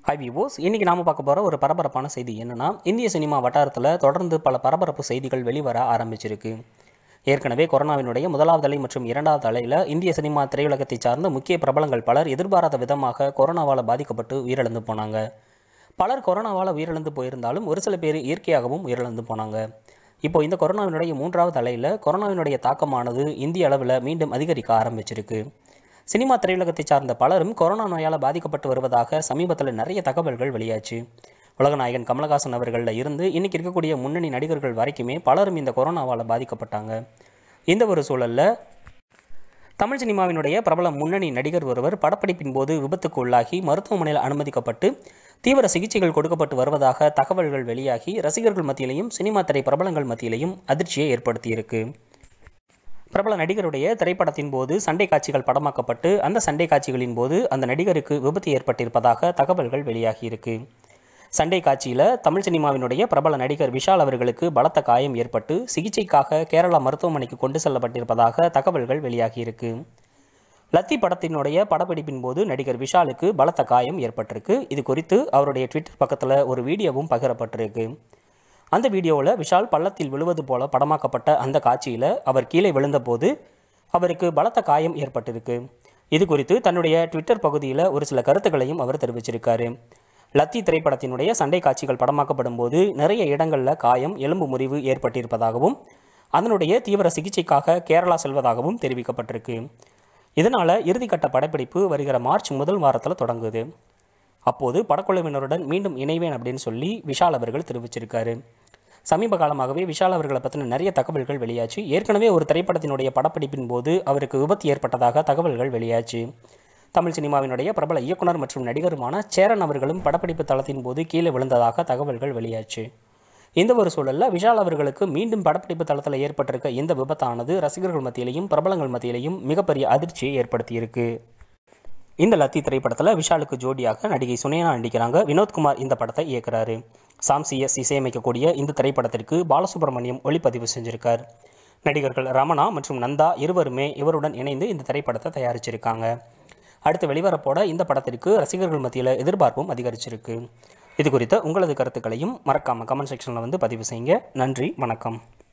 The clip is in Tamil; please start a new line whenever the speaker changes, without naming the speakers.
ஹாய் விவோஸ் இன்றைக்கி நாம் பார்க்க போகிற ஒரு பரபரப்பான செய்தி என்னென்னா இந்திய சினிமா வட்டாரத்தில் தொடர்ந்து பல பரபரப்பு செய்திகள் வெளிவர ஆரம்பிச்சிருக்கு ஏற்கனவே கொரோனாவினுடைய முதலாவது அலை மற்றும் இரண்டாவது அலையில் இந்திய சினிமா திரையுலகத்தை சார்ந்த முக்கிய பிரபலங்கள் பலர் எதிர்பாராத விதமாக கொரோனாவால் பாதிக்கப்பட்டு உயிரிழந்து போனாங்க பலர் கொரோனாவால் உயிரிழந்து போயிருந்தாலும் ஒரு சில பேர் இயற்கையாகவும் உயிரிழந்து போனாங்க இப்போ இந்த கொரோனாவினுடைய மூன்றாவது அலையில் கொரோனாவினுடைய தாக்கமானது இந்திய அளவில் மீண்டும் அதிகரிக்க ஆரம்பிச்சிருக்கு சினிமா திரையுலகத்தை சார்ந்த பலரும் கொரோனா நோயால் பாதிக்கப்பட்டு வருவதாக சமீபத்தில் நிறைய தகவல்கள் வெளியாச்சு உலகநாயகன் கமலஹாசன் அவர்களில் இருந்து இன்னைக்கு இருக்கக்கூடிய முன்னணி நடிகர்கள் வரைக்குமே பலரும் இந்த கொரோனாவால் பாதிக்கப்பட்டாங்க இந்த ஒரு சூழலில் தமிழ் சினிமாவினுடைய பிரபல முன்னணி நடிகர் ஒருவர் படப்பிடிப்பின் போது விபத்துக்கு உள்ளாகி மருத்துவமனையில் அனுமதிக்கப்பட்டு தீவிர சிகிச்சைகள் கொடுக்கப்பட்டு வருவதாக தகவல்கள் வெளியாகி ரசிகர்கள் மத்தியிலையும் சினிமா திரை பிரபலங்கள் மத்தியிலையும் அதிர்ச்சியை ஏற்படுத்தியிருக்கு பிரபல நடிகருடைய திரைப்படத்தின் போது சண்டை காட்சிகள் படமாக்கப்பட்டு அந்த சண்டை காட்சிகளின் போது அந்த நடிகருக்கு விபத்து ஏற்பட்டிருப்பதாக தகவல்கள் வெளியாகியிருக்கு சண்டை காட்சியில் தமிழ் சினிமாவினுடைய பிரபல நடிகர் விஷால் அவர்களுக்கு பலத்த காயம் ஏற்பட்டு சிகிச்சைக்காக கேரளா மருத்துவமனைக்கு கொண்டு செல்லப்பட்டிருப்பதாக தகவல்கள் வெளியாகியிருக்கு லத்தி படத்தினுடைய படப்பிடிப்பின் போது நடிகர் விஷாலுக்கு பலத்த காயம் ஏற்பட்டிருக்கு இது குறித்து அவருடைய ட்விட்டர் பக்கத்தில் ஒரு வீடியோவும் பகிரப்பட்டிருக்கு அந்த வீடியோவில் விஷால் பள்ளத்தில் விழுவது போல படமாக்கப்பட்ட அந்த காட்சியில் அவர் கீழே விழுந்தபோது அவருக்கு பலத்த காயம் ஏற்பட்டிருக்கு இது குறித்து தன்னுடைய ட்விட்டர் பகுதியில் ஒரு சில கருத்துக்களையும் அவர் தெரிவிச்சிருக்காரு லத்தி திரைப்படத்தினுடைய சண்டை காட்சிகள் படமாக்கப்படும் போது நிறைய இடங்களில் காயம் எலும்பு முறிவு ஏற்பட்டிருப்பதாகவும் அதனுடைய தீவிர சிகிச்சைக்காக கேரளா செல்வதாகவும் தெரிவிக்கப்பட்டிருக்கு இதனால் இறுதிக்கட்ட படப்பிடிப்பு வருகிற மார்ச் முதல் வாரத்தில் தொடங்குது அப்போது படக்குழுவினருடன் மீண்டும் இணைவேன் அப்படின்னு சொல்லி விஷால் அவர்கள் தெரிவிச்சிருக்காரு சமீப காலமாகவே விஷால் அவர்களை பற்றின நிறைய தகவல்கள் வெளியாச்சு ஏற்கனவே ஒரு திரைப்படத்தினுடைய படப்பிடிப்பின் போது அவருக்கு விபத்து ஏற்பட்டதாக தகவல்கள் வெளியாச்சு தமிழ் சினிமாவினுடைய பிரபல இயக்குனர் மற்றும் நடிகருமான சேரன் அவர்களும் படப்பிடிப்பு தளத்தின் போது கீழே விழுந்ததாக தகவல்கள் வெளியாச்சு இந்த ஒரு சூழலில் விஷால் அவர்களுக்கு மீண்டும் படப்பிடிப்பு தளத்தில் ஏற்பட்டிருக்க இந்த விபத்தானது ரசிகர்கள் மத்தியிலையும் பிரபலங்கள் மத்தியிலையும் மிகப்பெரிய அதிர்ச்சியை ஏற்படுத்தியிருக்கு இந்த லத்தி திரைப்படத்தில் விஷாலுக்கு ஜோடியாக நடிகை சுனேனா நடிக்கிறாங்க வினோத்குமார் இந்த படத்தை இயக்குறாரு சாம்சிஎஸ் இசையமைக்கக்கூடிய இந்த திரைப்படத்திற்கு பாலசுப்ரமணியம் ஒளிப்பதிவு செஞ்சிருக்கார் நடிகர்கள் ரமணா மற்றும் நந்தா இருவருமே இவருடன் இணைந்து இந்த திரைப்படத்தை தயாரிச்சிருக்காங்க அடுத்து வெளிவரப்போட இந்த படத்திற்கு ரசிகர்கள் மத்தியில் எதிர்பார்ப்பும் அதிகரிச்சிருக்கு இது குறித்த உங்களது கருத்துக்களையும் மறக்காமல் கமெண்ட் செக்ஷனில் வந்து பதிவு செய்யுங்க நன்றி வணக்கம்